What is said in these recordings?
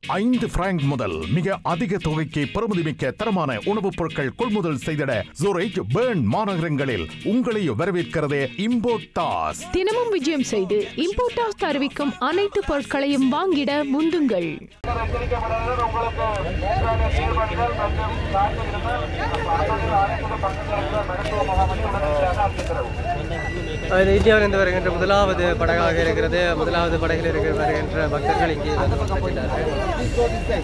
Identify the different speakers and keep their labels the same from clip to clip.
Speaker 1: ஐந்து பிராங்க் முதல் மிக அதிக தொகைக்கு பெறுமதிமிக்க தரமான உணவுப் பொருட்கள் கொள்முதல் செய்திட ஜூரிச் பேர்ன் மாநகரங்களில் உங்களை வரவேற்கிறது இம்போர்டாஸ்
Speaker 2: தினமும் விஜயம் செய்து இம்போர்ட்டாஸ் அறிவிக்கும் அனைத்து பொருட்களையும் வாங்கிட முந்துங்கள்
Speaker 3: எச்சரிக்கப்படுகிறது உங்களுக்கு தேவையான செயல்பாடுகள் மற்றும் சான்றிதழ்கள் அரசுடைய அனைத்து பக்கத்தில் மருத்துவ முகாமையும் உடனடியாக அறிவிக்கிறது
Speaker 4: அது இந்தியாவிலிருந்து வருகின்ற முதலாவது படகாக இருக்கிறது முதலாவது படகில் இருக்கிற வருகின்ற பக்தர்கள் இங்கே வந்து கொண்டிருக்கின்றார்கள்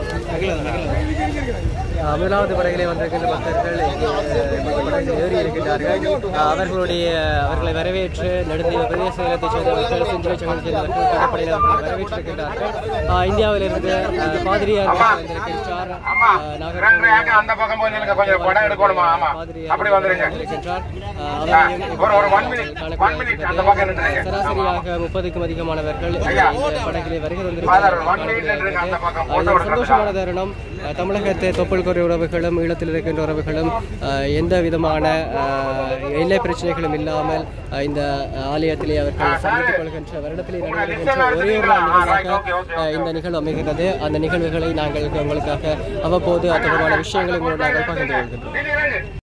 Speaker 4: ஆஹ் முதலாவது படகிலே வந்திருக்கின்ற பக்தர்கள் இங்கே இந்த படகில் ஏறி இருக்கின்றார்கள் ஆஹ் அவர்களுடைய அவர்களை வரவேற்று நடுநிலை பிரதேச செயலத்தைச் சேர்ந்தவர்கள் சிந்துவை சங்கம் சேர்ந்தவர்கள் கடற்படையில் அவர்களை வரவேற்றிருக்கின்றார்கள் ஆஹ் இந்தியாவிலிருந்து ஆஹ் பாதிரியார் வந்திருக்கின்றார் ஆஹ் நாகர்கோவில்
Speaker 3: அந்த பக்கம் போய் நில்லுங்க கொஞ்சம் படம் எடுக்கணுமா ஆமா
Speaker 4: பாதிரியார்
Speaker 3: அப்படி வந்துருங்க
Speaker 4: வந்திருக்கின்றார் ஆஹ் அவரையும்
Speaker 3: ஒரு ஒரு ஒன் மினிட் ஒன் மினிட் அந்த பக்கம் நின்றுங்க
Speaker 4: சராசரியாக முப்பதுக்கும் அதிகமானவர்கள் இந்த படகிலே வருகை
Speaker 3: ஃபாதர் ஒன் மினிட் நின்றுங்க அந்த பக்கம் போட்டோ
Speaker 4: வந்திருக்கிறார்கள் சந்தோஷமான தருணம் அஹ், தமிழகத்தை தொப்புள்கொரை உறவுகளும் ஈழத்தில் இருக்கின்ற உறவுகளும் அஹ், எந்த விதமான அஹ், எல்லை பிரச்சனைகளும் இல்லாமல் அஹ், இந்த ஆலயத்திலே அவர்கள் சந்தித்துக் கொள்கின்ற வருடத்திலே நடைபெறுகின்ற ஒரே ஒரு நாள் நிகழ்வாக அஹ், இந்த நிகழ்வு அமைகிறது அந்த நிகழ்வுகளை நாங்கள் உங்களுக்காக அவ்வப்போது அது தொடர்பான விஷயங்களை உங்களோடு நாங்கள் பகிர்ந்து கொள்கின்றோம்